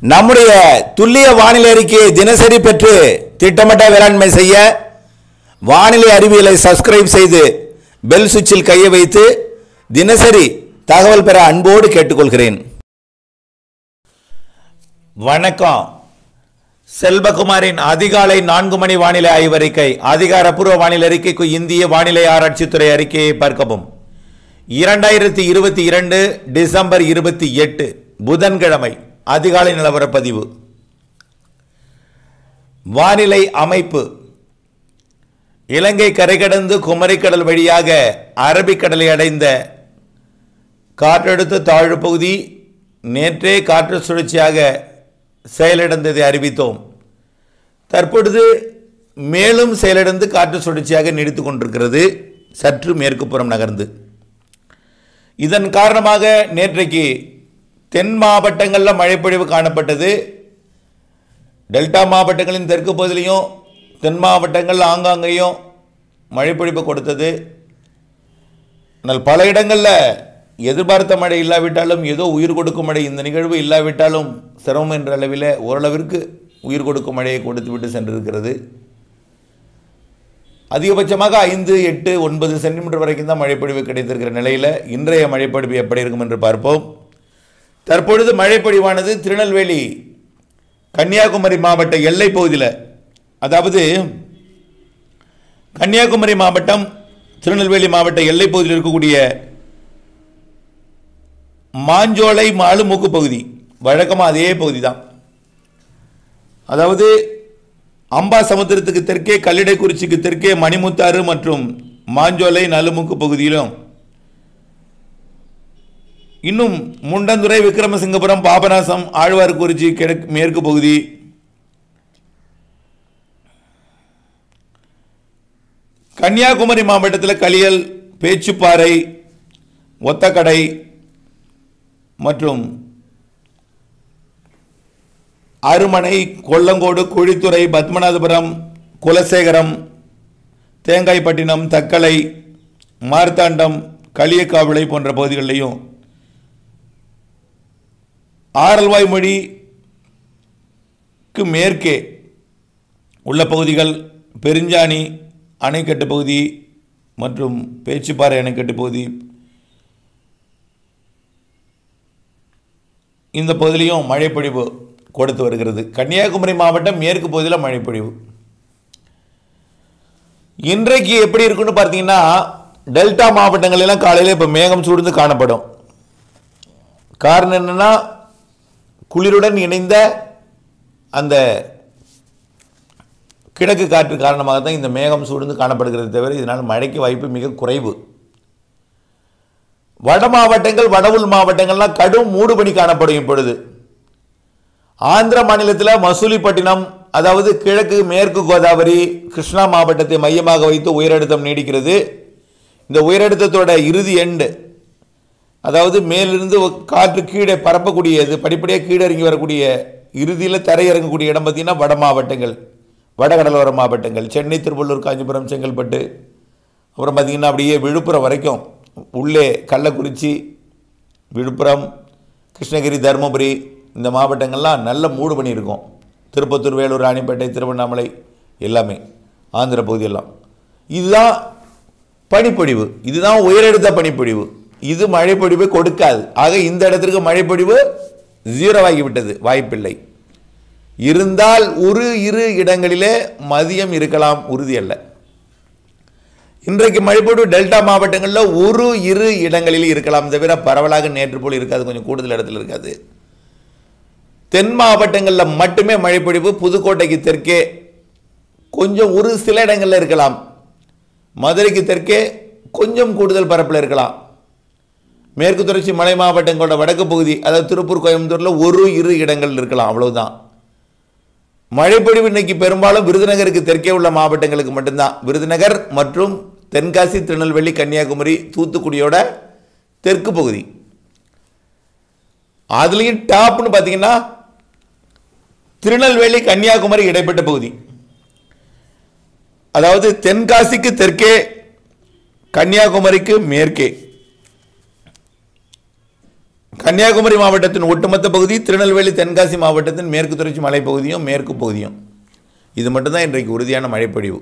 நம்முடைய துல்லிய வானிலை அறிக்கையை தினசரி பெற்று திட்டமிட்ட வேளாண்மை செய்ய வானிலை அறிவியலை சப்ஸ்கிரைப் செய்து பெல் சுவிட்சில் கையை வைத்து தினசரி தகவல் பெற அன்போடு கேட்டுக்கொள்கிறேன் வணக்கம் செல்வகுமாரின் அதிகாலை நான்கு மணி வானிலை ஆய்வறிக்கை அதிகாரப்பூர்வ வானிலை அறிக்கைக்கு இந்திய வானிலை ஆராய்ச்சித்துறை அறிக்கையை பார்க்கவும் இரண்டாயிரத்தி இருபத்தி இரண்டு டிசம்பர் இருபத்தி எட்டு புதன்கிழமை அதிகாலை நிலவர பதிவு வானிலை அமைப்பு இலங்கை கரை கடந்து குமரிக்கடல் வழியாக அரபிக்கடலை அடைந்த காற்றழுத்த தாழ்வு பகுதி நேற்றே காற்று சுழற்சியாக செயலிழந்ததை அறிவித்தோம் தற்பொழுது மேலும் செயலிழந்து காற்று சுழற்சியாக நீடித்து கொண்டிருக்கிறது சற்று மேற்கு புறம் நகர்ந்து இதன் காரணமாக நேற்றைக்கு தென் மாவட்டங்களில் மழைப்பொழிவு காணப்பட்டது டெல்டா மாவட்டங்களின் தெற்கு பகுதியிலையும் தென் மாவட்டங்கள் ஆங்காங்கேயும் மழைப்பொழிவு கொடுத்தது ஆனால் பல இடங்களில் எதிர்பார்த்த மழை இல்லாவிட்டாலும் ஏதோ உயிர் கொடுக்கும் மழை இந்த நிகழ்வு இல்லாவிட்டாலும் சிரமம் என்ற அளவில் ஓரளவிற்கு உயிர் கொடுக்கும் மழையை கொடுத்து விட்டு சென்றிருக்கிறது அதிகபட்சமாக ஐந்து எட்டு ஒன்பது சென்டிமீட்டர் வரைக்கும் தான் மழைப்பொழிவு கிடைத்திருக்கிற நிலையில் இன்றைய மழைப்பொழிவு எப்படி இருக்கும் என்று பார்ப்போம் தற்பொழுது மழைப்பொழிவானது திருநெல்வேலி கன்னியாகுமரி மாவட்ட எல்லை பகுதியில் அதாவது கன்னியாகுமரி மாவட்டம் திருநெல்வேலி மாவட்ட எல்லை பகுதியில் இருக்கக்கூடிய மாஞ்சோலை மாலுமூக்கு பகுதி வழக்கமாக அதே பகுதி தான் அதாவது அம்பா சமுத்திரத்துக்கு தெற்கே கல்லிடைக்குறிச்சிக்கு தெற்கே மணிமுத்தாறு மற்றும் மாஞ்சோலை நலுமுக்கு பகுதியிலும் இன்னும் முண்டந்துறை விக்ரமசிங்கபுரம் பாபநாசம் ஆழ்வார்குறிச்சி கிழக்கு மேற்கு பகுதி கன்னியாகுமரி மாவட்டத்தில் களியல் பேச்சுப்பாறை ஒத்தக்கடை மற்றும் அருமனை கொல்லங்கோடு குழித்துறை பத்மநாதபுரம் குலசேகரம் தேங்காய்பட்டினம் தக்கலை மார்த்தாண்டம் களியக்காவிளை போன்ற பகுதிகளிலையும் ஆரல்வாய் மொழிக்கு மேற்கே உள்ள பகுதிகள் பெருஞ்சாணி அணைக்கட்டு பகுதி மற்றும் பேச்சுப்பாறை அணைக்கட்டு பகுதி இந்த பகுதியிலையும் மழைப்பொழிவு கொடுத்து வருகிறது கன்னியாகுமரி மாவட்டம் மேற்கு பகுதியில் மழைப்பொழிவு இன்றைக்கு எப்படி இருக்குன்னு பார்த்தீங்கன்னா டெல்டா மாவட்டங்களெல்லாம் காலையில் இப்போ மேகம் சூழ்ந்து காணப்படும் காரணம் என்னென்னா குளிருடன் இணைந்த அந்த கிழக்கு காற்று காரணமாக தான் இந்த மேகம் சூழ்ந்து காணப்படுகிறது தவிர இதனால் மழைக்கு வாய்ப்பு மிக குறைவு வட மாவட்டங்கள் வட உள் மாவட்டங்கள்லாம் கடும் மூடுபனி காணப்படும் இப்பொழுது ஆந்திர மாநிலத்தில் மசூலிப்பட்டினம் அதாவது கிழக்கு மேற்கு கோதாவரி கிருஷ்ணா மாவட்டத்தை மையமாக வைத்து உயரழுத்தம் நீடிக்கிறது இந்த உயரழுத்தத்தோட இறுதி எண்டு அதாவது மேலிருந்து காற்று கீழே பரப்பக்கூடியது படிப்படியாக கீழே இறங்கி வரக்கூடிய இறுதியில் தரையிறங்கக்கூடிய இடம் பார்த்திங்கன்னா வட மாவட்டங்கள் வடகடலோர மாவட்டங்கள் சென்னை திருவள்ளூர் காஞ்சிபுரம் செங்கல்பட்டு அப்புறம் பார்த்திங்கன்னா அப்படியே விழுப்புரம் வரைக்கும் உள்ளே கள்ளக்குறிச்சி விழுப்புரம் கிருஷ்ணகிரி தருமபுரி இந்த மாவட்டங்கள்லாம் நல்ல மூடு பண்ணி இருக்கும் திருப்பத்தூர் வேலூர் ராணிப்பேட்டை திருவண்ணாமலை எல்லாமே ஆந்திர பகுதியெல்லாம் இதுதான் பனிப்பொழிவு இதுதான் உயரெடுத்த பனிப்பொழிவு இது மழைப்பொழிவை கொடுக்காது ஆக இந்த இடத்திற்கு மழைப்பொழிவு ஜீரோவாகிவிட்டது வாய்ப்பில்லை இருந்தால் ஒரு இரு இடங்களிலே மதியம் இருக்கலாம் உறுதியல்ல இன்றைக்கு மழைப்பொழிவு டெல்டா மாவட்டங்களில் ஒரு இரு இடங்களில் இருக்கலாம் தவிர பரவலாக நேற்று போல் இருக்காது கொஞ்சம் கூடுதல் இடத்துல இருக்காது தென் மாவட்டங்களில் மட்டுமே மழைப்பொழிவு புதுக்கோட்டைக்கு தெற்கே கொஞ்சம் ஒரு சில இடங்களில் இருக்கலாம் மதுரைக்கு தெற்கே கொஞ்சம் கூடுதல் பரப்பில் இருக்கலாம் மேற்கு தொடர்ச்சி மலை மாவட்டங்களோட வடக்கு பகுதி அதாவது திருப்பூர் கோயம்புத்தூரில் ஒரு இரு இடங்கள் இருக்கலாம் அவ்வளவுதான் மழைப்பொழிவு இன்னைக்கு பெரும்பாலும் விருதுநகருக்கு தெற்கே உள்ள மாவட்டங்களுக்கு மட்டும்தான் விருதுநகர் மற்றும் தென்காசி திருநெல்வேலி கன்னியாகுமரி தூத்துக்குடியோட தெற்கு பகுதி அதுலேயும் டாப்னு பார்த்தீங்கன்னா திருநெல்வேலி கன்னியாகுமரி இடைப்பட்ட பகுதி அதாவது தென்காசிக்கு தெற்கே கன்னியாகுமரிக்கு மேற்கே கன்னியாகுமரி மாவட்டத்தின் ஒட்டுமொத்த பகுதி திருநெல்வேலி தென்காசி மாவட்டத்தின் மேற்கு தொடர்ச்சி மலைப்பகுதியும் மேற்கு பகுதியும் இது மட்டும்தான் இன்றைக்கு உறுதியான மழைப்பொழிவு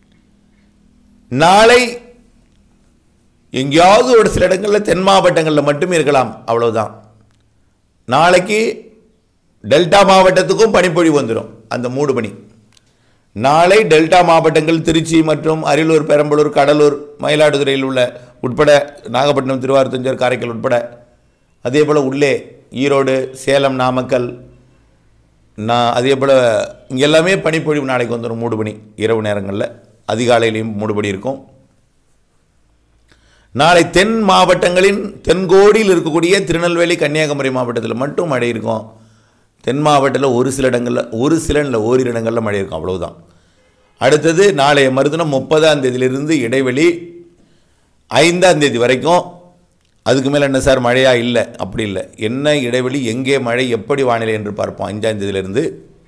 நாளை எங்கேயாவது ஒரு சில இடங்களில் தென் மாவட்டங்களில் மட்டுமே இருக்கலாம் அவ்வளவுதான் நாளைக்கு டெல்டா மாவட்டத்துக்கும் பனிப்பொழிவு வந்துடும் அந்த மூடு பனி நாளை டெல்டா மாவட்டங்கள் திருச்சி மற்றும் அரியலூர் பெரம்பலூர் கடலூர் மயிலாடுதுறையில் உள்ள உட்பட நாகப்பட்டினம் திருவாரூர் தஞ்சாவூர் காரைக்கால் உட்பட அதே போல் உள்ளே ஈரோடு சேலம் நாமக்கல் நான் அதே போல் இங்கே எல்லாமே பனிப்பொழிவு நாளைக்கு வந்துடும் மூடுபனி இரவு நேரங்களில் அதிகாலையிலையும் மூடுபடி இருக்கும் நாளை தென் மாவட்டங்களின் தென்கோடியில் இருக்கக்கூடிய திருநெல்வேலி கன்னியாகுமரி மாவட்டத்தில் மட்டும் மழை இருக்கும் தென் மாவட்டத்தில் ஒரு சில இடங்களில் ஒரு சில இல்லை ஓரிரு இடங்களில் மழை இருக்கும் அவ்வளவுதான் அடுத்தது நாளைய மறுதினம் முப்பதாம் தேதியிலிருந்து இடைவெளி ஐந்தாம் தேதி வரைக்கும் அதுக்கு மேலே என்ன சார் மழையா இல்லை அப்படி இல்லை என்ன இடைவெளி எங்கே மழை எப்படி வானிலை என்று பார்ப்போம் அஞ்சாம் தேதியிலிருந்து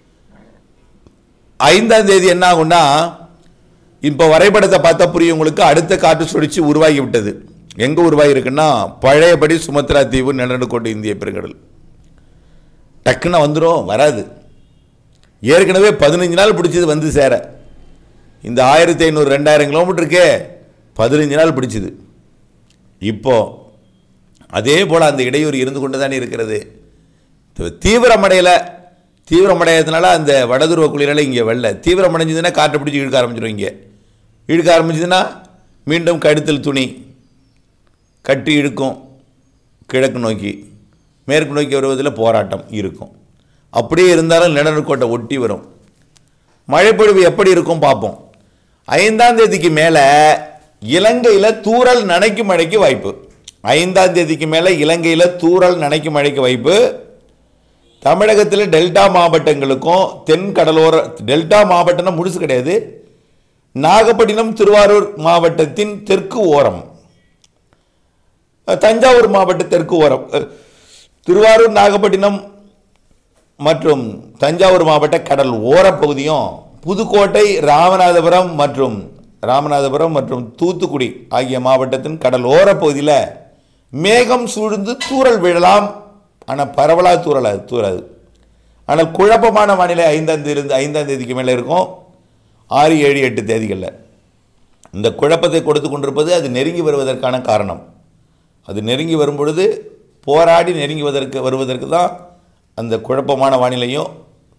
ஐந்தாம் தேதி என்ன ஆகும்னா இப்போ வரைபடத்தை பார்த்தா புரியும் உங்களுக்கு அடுத்த காற்று சுழற்சி உருவாகி விட்டது எங்கே உருவாகி இருக்குன்னா பழையபடி சுமத்ரா தீவு நிலநடுக்கோட்டு இந்திய பெருங்கடல் டக்குன்னு வந்துடும் வராது ஏற்கனவே பதினஞ்சு நாள் பிடிச்சது வந்து சேர இந்த ஆயிரத்தி ஐநூறு ரெண்டாயிரம் கிலோமீட்டருக்கே பதினஞ்சு நாள் பிடிச்சது இப்போ அதே போல் அந்த இடையூறு இருந்து கொண்டு தானே இருக்கிறது தி- தீவிரமடையல தீவிரமடையதுனால அந்த வடதுருவ குளிரலை இங்கே வெள்ள தீவிரமடைஞ்சதுன்னா காற்றை பிடிச்சி இழுக்க ஆரம்பிச்சிடும் இங்கே இழுக்க ஆரம்பிச்சதுன்னா மீண்டும் கழுத்தில் துணி கட்டி இழுக்கும் கிழக்கு நோக்கி மேற்கு நோக்கி வருவதில் போராட்டம் இருக்கும் அப்படியே இருந்தாலும் நிலநடுக்கோட்டை ஒட்டி வரும் மழைப்பொழிவு எப்படி இருக்கும் பார்ப்போம் ஐந்தாம் தேதிக்கு மேலே இலங்கையில் தூறல் நனைக்கும் மழைக்கு வாய்ப்பு ஐந்தாம் தேதிக்கு மேலே இலங்கையில் தூறல் நனைக்கும் மழைக்கு வாய்ப்பு தமிழகத்தில் டெல்டா மாவட்டங்களுக்கும் தென் கடலோர டெல்டா மாவட்டம்னா முழுசு கிடையாது நாகப்பட்டினம் திருவாரூர் மாவட்டத்தின் தெற்கு ஓரம் தஞ்சாவூர் மாவட்ட தெற்கு ஓரம் அஹ், திருவாரூர் நாகப்பட்டினம் மற்றும் தஞ்சாவூர் மாவட்ட கடல் ஓரப்பகுதியும் புதுக்கோட்டை ராமநாதபுரம் மற்றும் ராமநாதபுரம் மற்றும் தூத்துக்குடி ஆகிய மாவட்டத்தின் கடல் ஓரப்பகுதியில் மேகம் சூழ்ந்து தூறல் விழலாம் ஆனால் பரவலாக தூறலாது தூராது ஆனால் குழப்பமான வானிலை ஐந்தாம் தேதி ஐந்தாம் தேதிக்கு மேலே இருக்கும் ஆறு ஏழு எட்டு தேதிகளில் இந்த குழப்பத்தை கொடுத்து கொண்டிருப்பது அது நெருங்கி வருவதற்கான காரணம் அது நெருங்கி வரும் பொழுது போராடி நெருங்கி வருவதற்கு வருவதற்கு தான் அந்த குழப்பமான வானிலையும்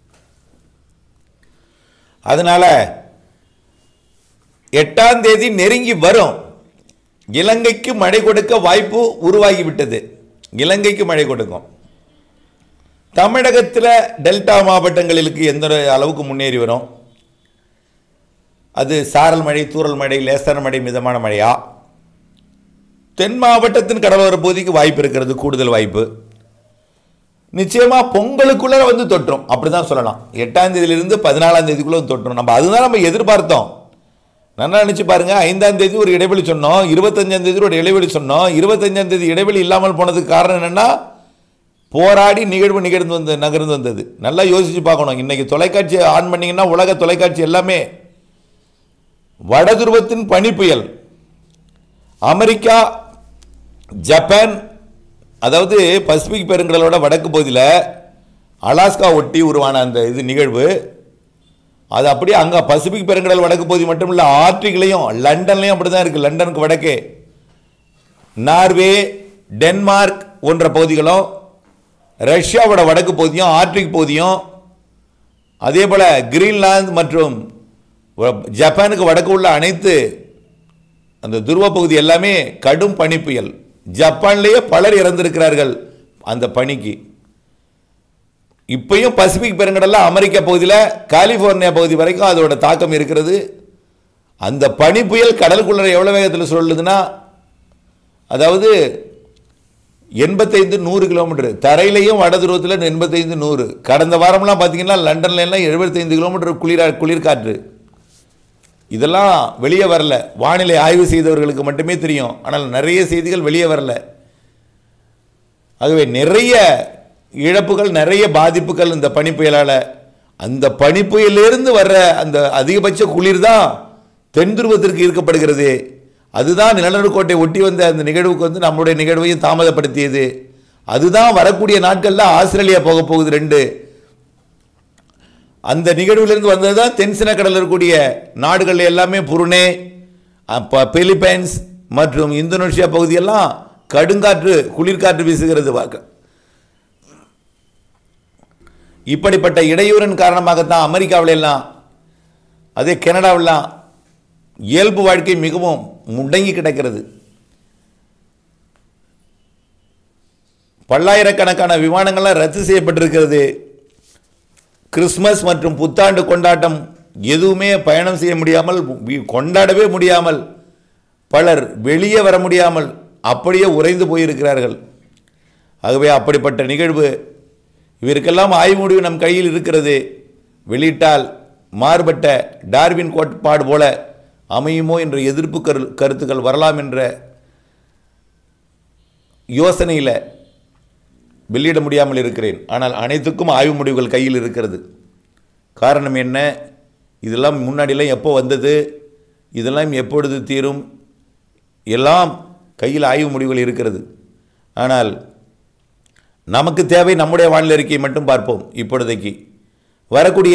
அதனால எட்டாம் தேதி நெருங்கி வரும் இலங்கைக்கு மழை கொடுக்க வாய்ப்பு உருவாகிவிட்டது இலங்கைக்கு மழை கொடுக்கும் தமிழகத்தில் டெல்டா மாவட்டங்களுக்கு எந்த அளவுக்கு முன்னேறி வரும் அது சாரல் மழை தூறல் மழை லேசான மழை மிதமான மழையா தென் மாவட்டத்தின் கடலோர பகுதிக்கு வாய்ப்பு இருக்கிறது கூடுதல் வாய்ப்பு நிச்சயமா பொங்கலுக்குள்ள வந்து தொற்றும் அப்படிதான் சொல்லலாம் எட்டாம் தேதியிலிருந்து பதினாலாம் தேதிக்குள்ள வந்து தொற்றும் நம்ம அதுதான் நம்ம எதிர்பார்த்தோம் நல்லா நினைச்சு பாருங்க ஐந்தாம் தேதி ஒரு இடைவெளி சொன்னோம் இருபத்தஞ்சாம் தேதி ஒரு இடைவெளி சொன்னோம் இருபத்தஞ்சாம் தேதி இடைவெளி இல்லாமல் போனதுக்கு காரணம் என்னன்னா போராடி நிகழ்வு நிகழ்ந்து வந்து நகர்ந்து வந்தது நல்லா யோசிச்சு பார்க்கணும் இன்னைக்கு தொலைக்காட்சி ஆன் பண்ணீங்கன்னா உலக தொலைக்காட்சி எல்லாமே வடதுருவத்தின் பனி புயல் அமெரிக்கா ஜப்பான் அதாவது பசிபிக் பெருங்கடலோட வடக்கு பகுதியில் அலாஸ்கா ஒட்டி உருவான அந்த இது நிகழ்வு அது அப்படியே அங்கே பசிபிக் பெருங்கடல் வடக்கு பகுதி மட்டும் இல்லை ஆர்டிக்லையும் லண்டன்லையும் அப்படி தான் இருக்குது லண்டனுக்கு வடக்கே நார்வே டென்மார்க் போன்ற பகுதிகளும் ரஷ்யாவோட வடக்கு பகுதியும் ஆர்டிக் பகுதியும் அதே போல் கிரீன்லாந்து மற்றும் ஜப்பானுக்கு வடக்கு உள்ள அனைத்து அந்த துருவ பகுதி எல்லாமே கடும் பனி புயல் ஜப்பான்லேயே பலர் இறந்திருக்கிறார்கள் அந்த பனிக்கு இப்பயும் பசிபிக் பெருங்கடல்ல அமெரிக்க பகுதியில் கலிஃபோர்னியா பகுதி வரைக்கும் அதோட தாக்கம் இருக்கிறது அந்த பனி புயல் கடலுக்குள்ள எவ்வளோ வேகத்தில் சொல்லுதுன்னா அதாவது எண்பத்தைந்து நூறு கிலோமீட்டர் தரையிலையும் வட துருவத்தில் எண்பத்தைந்து நூறு கடந்த வாரம்லாம் பார்த்தீங்கன்னா லண்டன்ல எல்லாம் எழுபத்தைந்து கிலோமீட்டர் குளிரா குளிர்காற்று இதெல்லாம் வெளியே வரல வானிலை ஆய்வு செய்தவர்களுக்கு மட்டுமே தெரியும் ஆனால் நிறைய செய்திகள் வெளியே வரல ஆகவே நிறைய இழப்புகள் நிறைய பாதிப்புகள் இந்த பனி புயலால் அந்த பனி புயலிலிருந்து வர்ற அந்த அதிகபட்ச குளிர் தான் தென் துருவத்திற்கு ஈர்க்கப்படுகிறது அதுதான் நிலநடுக்கோட்டை ஒட்டி வந்த அந்த நிகழ்வுக்கு வந்து நம்முடைய நிகழ்வையும் தாமதப்படுத்தியது அதுதான் வரக்கூடிய நாட்களில் ஆஸ்திரேலியா போக போகுது ரெண்டு அந்த நிகழ்விலிருந்து வந்தது தான் தென்சின கடலில் இருக்கக்கூடிய நாடுகள் எல்லாமே புருனே அப்போ பிலிப்பைன்ஸ் மற்றும் இந்தோனேஷியா பகுதியெல்லாம் கடுங்காற்று குளிர்காற்று வீசுகிறது பார்க்க இப்படிப்பட்ட இடையூறின் காரணமாகத்தான் அமெரிக்காவில் எல்லாம் அதே கனடாவெல்லாம் இயல்பு வாழ்க்கை மிகவும் முடங்கி கிடக்கிறது பல்லாயிரக்கணக்கான விமானங்கள்லாம் ரத்து செய்யப்பட்டிருக்கிறது கிறிஸ்மஸ் மற்றும் புத்தாண்டு கொண்டாட்டம் எதுவுமே பயணம் செய்ய முடியாமல் வி- கொண்டாடவே முடியாமல் பலர் வெளியே வர முடியாமல் அப்படியே உறைந்து போயிருக்கிறார்கள் ஆகவே அப்படிப்பட்ட நிகழ்வு இவருக்கெல்லாம் ஆய்வு முடிவு நம் கையில் இருக்கிறது வெளியிட்டால் மாறுபட்ட டார்வின் கோட்பாடு போல அமையுமோ என்ற எதிர்ப்பு கரு கருத்துக்கள் வரலாம் என்ற யோசனையில் வெளியிட முடியாமல் இருக்கிறேன் ஆனால் அனைத்துக்கும் ஆய்வு முடிவுகள் கையில் இருக்கிறது காரணம் என்ன இதெல்லாம் முன்னாடிலாம் எப்போ வந்தது இதெல்லாம் எப்பொழுது தீரும் எல்லாம் கையில் ஆய்வு முடிவுகள் இருக்கிறது ஆனால் நமக்கு தேவை நம்முடைய வானிலை அறிக்கையை மட்டும் பார்ப்போம் இப்பொழுதைக்கு வரக்கூடிய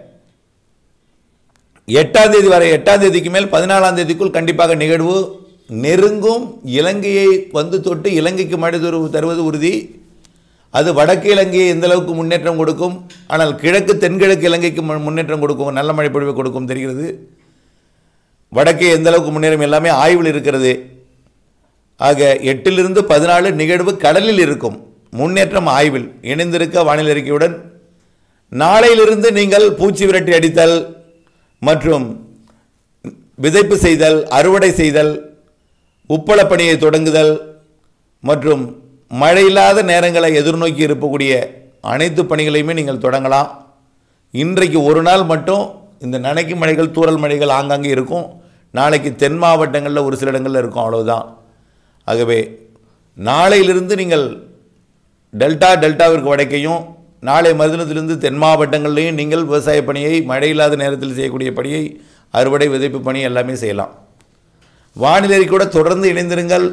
எட்டாம் தேதி வரை எட்டாம் தேதிக்கு மேல் பதினாலாம் தேதிக்குள் கண்டிப்பாக நிகழ்வு நெருங்கும் இலங்கையை வந்து தொட்டு இலங்கைக்கு மழை தரு- தருவது உறுதி அது வடக்கு இலங்கையை எந்த அளவுக்கு முன்னேற்றம் கொடுக்கும் ஆனால் கிழக்கு தென்கிழக்கு இலங்கைக்கு மு- முன்னேற்றம் கொடுக்கும் நல்ல மழை பொழிவை கொடுக்கும் தெரிகிறது வடக்கே எந்த அளவுக்கு முன்னேறும் எல்லாமே ஆய்வில் இருக்கிறது ஆக எட்டிலிருந்து பதினாலு நிகழ்வு கடலில் இருக்கும் முன்னேற்றம் ஆய்வில் இணைந்திருக்க வானிலை அறிக்கையுடன் நாளையிலிருந்து நீங்கள் பூச்சி விரட்டி அடித்தல் மற்றும் விதைப்பு செய்தல் அறுவடை செய்தல் உப்பளப் பணியை தொடங்குதல் மற்றும் மழை இல்லாத நேரங்களை எதிர்நோக்கி இருக்கக்கூடிய அனைத்து பணிகளையுமே நீங்கள் தொடங்கலாம் இன்றைக்கு ஒரு நாள் மட்டும் இந்த நனைக்கும் மழைகள் தூறல் மழைகள் ஆங்காங்கே இருக்கும் நாளைக்கு தென் மாவட்டங்களில் ஒரு சில இடங்களில் இருக்கும் அவ்வளவுதான் ஆகவே நாளையிலிருந்து நீங்கள் டெல்டா டெல்டாவிற்கு வடக்கையும் நாளை மறுதினத்திலிருந்து தென் மாவட்டங்கள்லையும் நீங்கள் விவசாய பணியை மழை இல்லாத நேரத்தில் செய்யக்கூடிய பணியை அறுவடை விதைப்பு பணி எல்லாமே செய்யலாம் வானிலை கூட தொடர்ந்து இணைந்திருங்கள்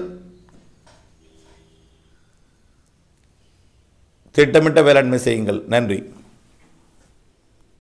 திட்டமிட்ட வேளாண்மை செய்யுங்கள் நன்றி